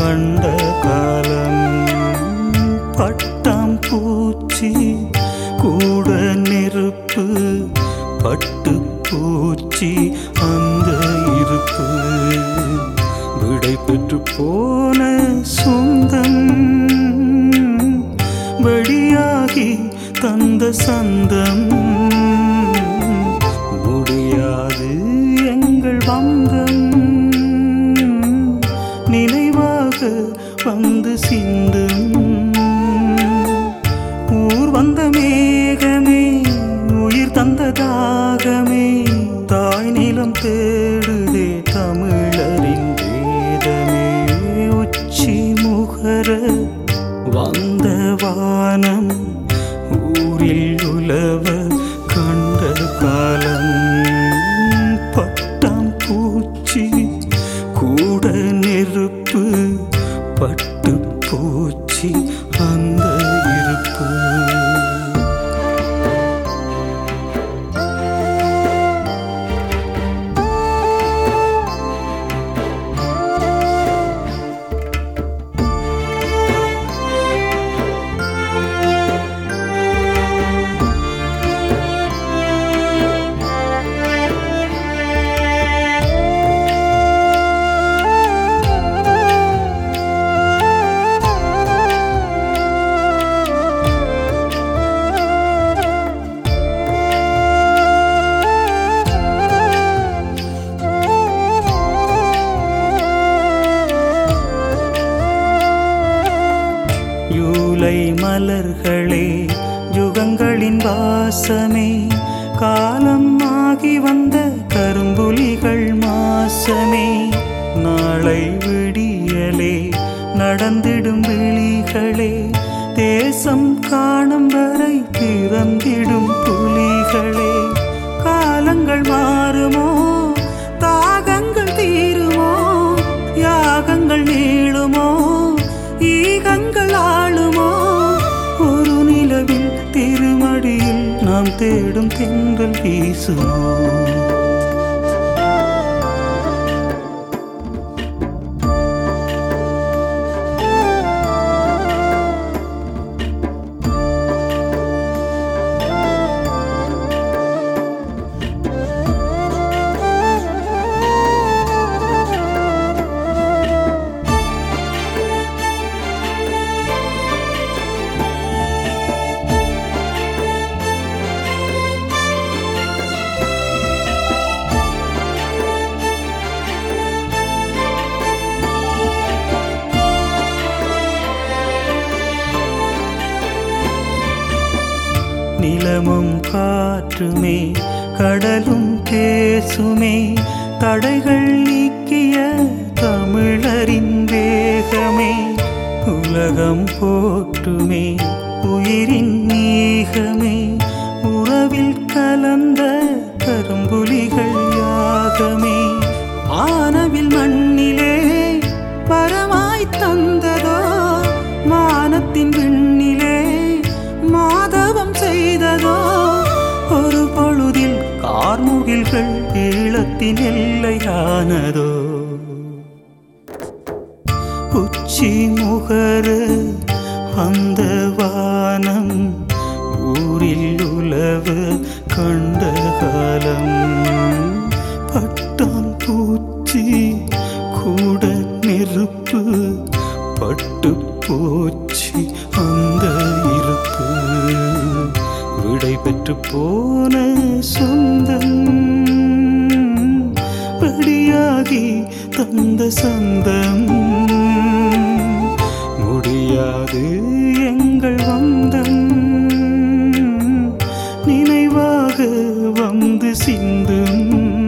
கண்ட காலம் பட்டாம் பூச்சி கூட நெருப்பு பட்டு பூச்சி அந்த இருப்பு விடை பெற்று போன சொந்தம் வெளியாகி தந்த சந்தம் முடியாது எங்கள் வந்தம் நினைவாக வந்து சிந்தும் ஊர் வந்த மேகமே உயிர் தந்த தாகமே தாய் நிலம் தேடுதே தமிழரின் வேதமே உச்சி முகர வந்த வானம் ஊரில் உலவ கண்ட காலம் பட்டாம் பூச்சி கூட நெருப்பு பட்டு பூச்சி அந்த இருப்பு யூலை மலர்களே யுகங்களின் வாசமே காலம் ஆகி வந்த கரும்புலிகள் மாசமே நாளை விடியலே நடந்திடும் விழிகளே தேசம் காணும் வரை பிறந்திடும் புலிகளே காலங்கள் மாறுமோ தாகங்கள் தீருமோ யாகங்கள் நீளுமோ ஈகங்கள் ஆளுமோ ஒரு நிலவில் திருமடியில் நாம் தேடும் தென்றல் வீசுமோ நிலமும் காற்றுமே கடலும் பேசுமே தடைகள் நீக்கிய தமிழரின் வேகமே உலகம் போற்றுமே உயிரின் நீகமே உறவில் கலந்த கரும்புலிகள் யாகமே ஆனவில் மண்ணிலே வரமாய் தந்ததோ மானத்தின் விண்ணிலே மாதவம் செய்ததோ ஒரு பொழுதில் கார்முகில்கள் ஈழத்தின் எல்லையானதோ உச்சி முகரு அந்த வானம் ஊரில் உலவு கண்ட காலம் பட்டாம் பூச்சி கூட நெருப்பு பட்டு போச்சு அந்த இருப்பு விடை பெற்று போன சொந்தம் படியாகி தந்த சந்தம் முடியாது எங்கள் வந்தம் நினைவாக வந்து சிந்தும்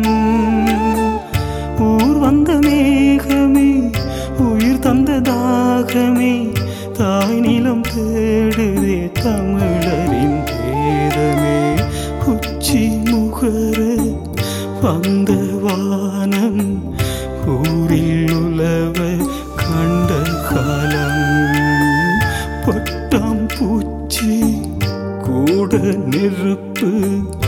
ஊர் வந்த மேகமே உயிர் தந்த தாகமே தாய் நிலம் தேடுதே தமிழரின் வேதமே உச்சி முகர வந்த வானம் ஊரில் உலவ கண்ட காலம் பட்டாம் பூச்சி கூட நெருப்பு